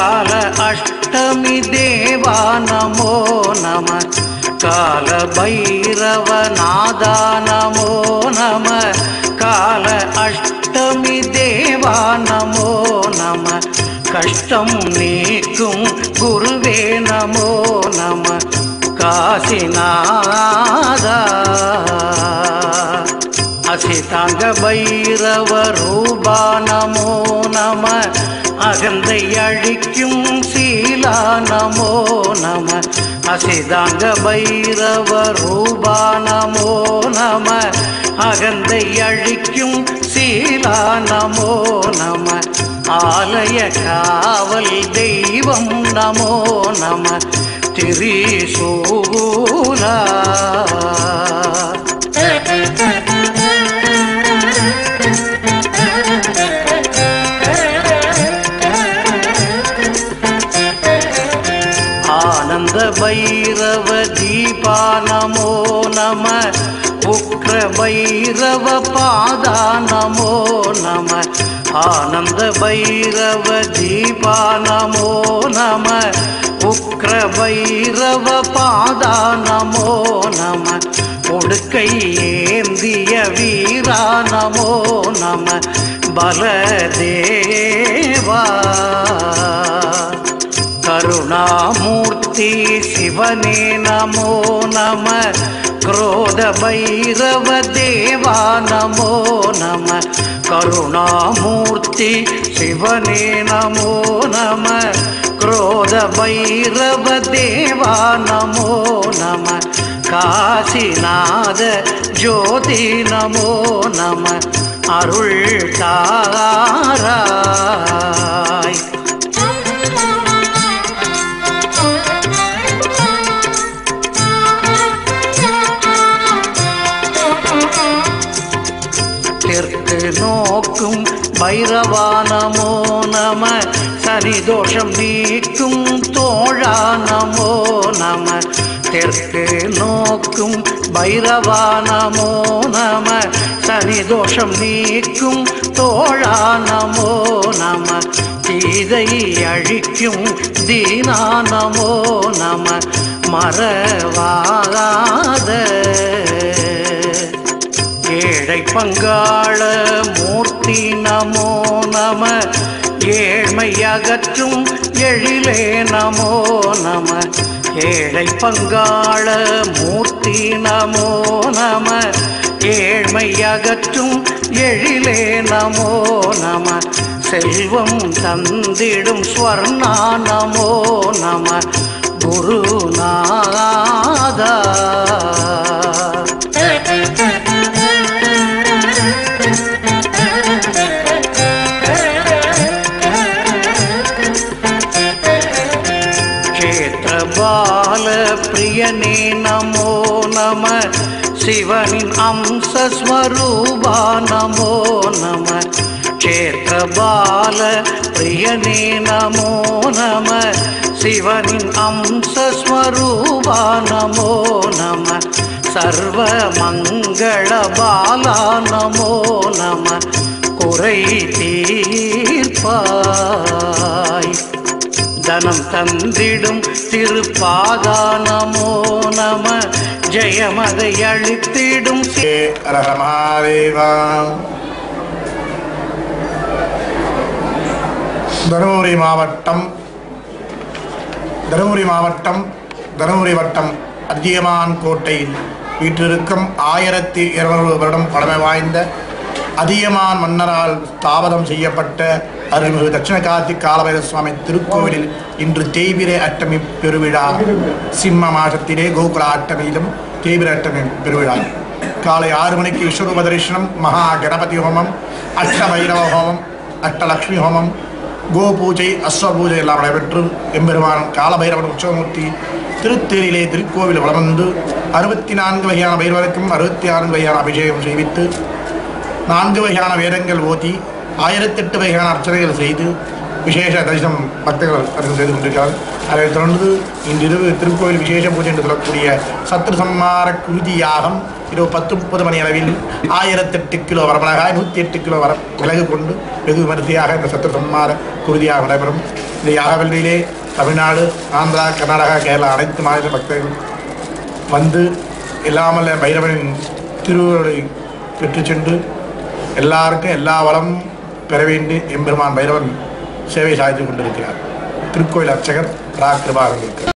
கால அஷ்டமி தேவா நமோ நம கால பைரவ நாதா நமோ நம கால அஷ்டமி தேவா நமோ நம கஷ்டம் நீக்கும் குருவே நமோ நம காசிநாதா அசிதாங்க பைரவ ரூபா நமோ நம அகந்தை அழிக்கும் சீலா நமோ நம அசிதாங்க பைரவ ரூபா நமோ நம அகந்தை அழிக்கும் சீலா நமோ நம ஆலய காவல் தெய்வம் நமோ நம திரிசூலா ஆனந்த பைரவ தீபா நமோ நம உக்ர பைரவ பாதா நமோ நம ஆனந்த பைரவ தீபா நமோ நம உக்ர பைரவ பாதா நமோ நம கொடுக்கை ஏந்திய வீரா நமோ நம பலதேவா கருணாமூர்த்தி சிவனே நமோ நம क्रोध भैरव देवा नमो नम करुणामूर्ति शिवने नमो नम क्रोध भैरव देवा नमो नम काशीनाथ ज्योति नमो नम अरुள் தாராய் தெற்கு நோக்கும் பைரவா நமோ நம சனி தோஷம் நீக்கும் தோழா நமோ நம தெற்கு நோக்கும் பைரவா நமோ நம சனி தோஷம் நீக்கும் தோழா நமோ நம தீதை அழிக்கும் தீனா நமோ நம மறவாத ஏழை பங்காள மூர்த்தி நமோ நம ஏழ்மை அகற்றும் எழிலே நமோ நம ஏழை பங்காள மூர்த்தி நமோ நம ஏழ்மை அகற்றும் எழிலே நமோ நம செல்வம் தந்திடும் ஸ்வர்ணா நமோ நம குருநாதா க்ஷேத்திரபால பிரியனே நமோ நம சிவனின் அம்சஸ்வரூபா நமோ நம க்ஷேத்திரபால பிரியனே நமோ நம சிவனின் அம்சஸ்வரூபா நமோ நம சர்வ மங்கள பாலா நமோ நம குறை தீர்ப்பாய் தனம் தந்திடும் திருப்பாதா நமோ நம ஜெயமதை அழித்திடும் ஹே ஹர மகாதேவா தருமபுரி மாவட்டம் தருமபுரி மாவட்டம் தருமபுரி வட்டம் அதியமான் கோட்டையில் வீற்றிருக்கும் ஆயிரத்தி இருநூறு வருடம் பழமை வாய்ந்த அதியமான் மன்னரால் ஸ்தாபனம் செய்யப்பட்ட அருள்மிகு தட்சிணகார்த்தி காலபைர சுவாமி திருக்கோவிலில் இன்று தேய்பிரை அட்டமி பெருவிழா சிம்ம மாசத்திலே கோகுல அட்டமியிலும் தேய்பிரை அட்டமி பெருவிழா காலை ஆறு மணிக்கு விஸ்வரூப தரிசனம் மகா கணபதி ஹோமம் அஷ்ட பைரவ ஹோமம் அஷ்டலக்ஷ்மி ஹோமம் கோ பூஜை அஸ்வ பூஜை எல்லாம் நடைபெற்று எம்பெருமான் காலபைரவன் உற்சவமூர்த்தி திருத்தேரியிலே திருக்கோவில் வலம் வந்து அறுபத்தி நான்கு வகையான பைரவருக்கும் அறுபத்தி நான்கு வகையான அபிஷேகம் செய்வித்து நான்கு வகையான வேதங்கள் ஓதி ஆயிரத்தெட்டு வகையான அர்ச்சனைகள் செய்து விசேஷ தரிசனம் பக்தர்கள் தரிசனம் செய்து கொண்டிருக்கிறார்கள் அதைத் தொடர்ந்து இன்றிரவு திருக்கோவில் விசேஷ பூஜை என்று சொல்லக்கூடிய சத்ரு சம்மார குருதி யாகம் இரவு பத்து முப்பது மணி அளவில் ஆயிரத்தெட்டு கிலோ வரமிளகாய் நூற்றி எட்டு கிலோ வர மிளகு கொண்டு வெகு விமரிசையாக இந்த சத்திர சம்மார குருதியாக நடைபெறும் இந்த யாகவல்லியிலே தமிழ்நாடு ஆந்திரா கர்நாடகா கேரளா அனைத்து மாநில பக்தர்கள் வந்து எல்லாமல்ல பைரவனின் திருவுருளை பெற்று சென்று எல்லாருக்கும் எல்லா வளமும் பெற வேண்டி எம்பெருமான் பைரவன் சேவை சாய்த்து கொண்டிருக்கிறார் திருக்கோயில் அர்ச்சகர் ரா கிருபாகர் இருக்கிறார்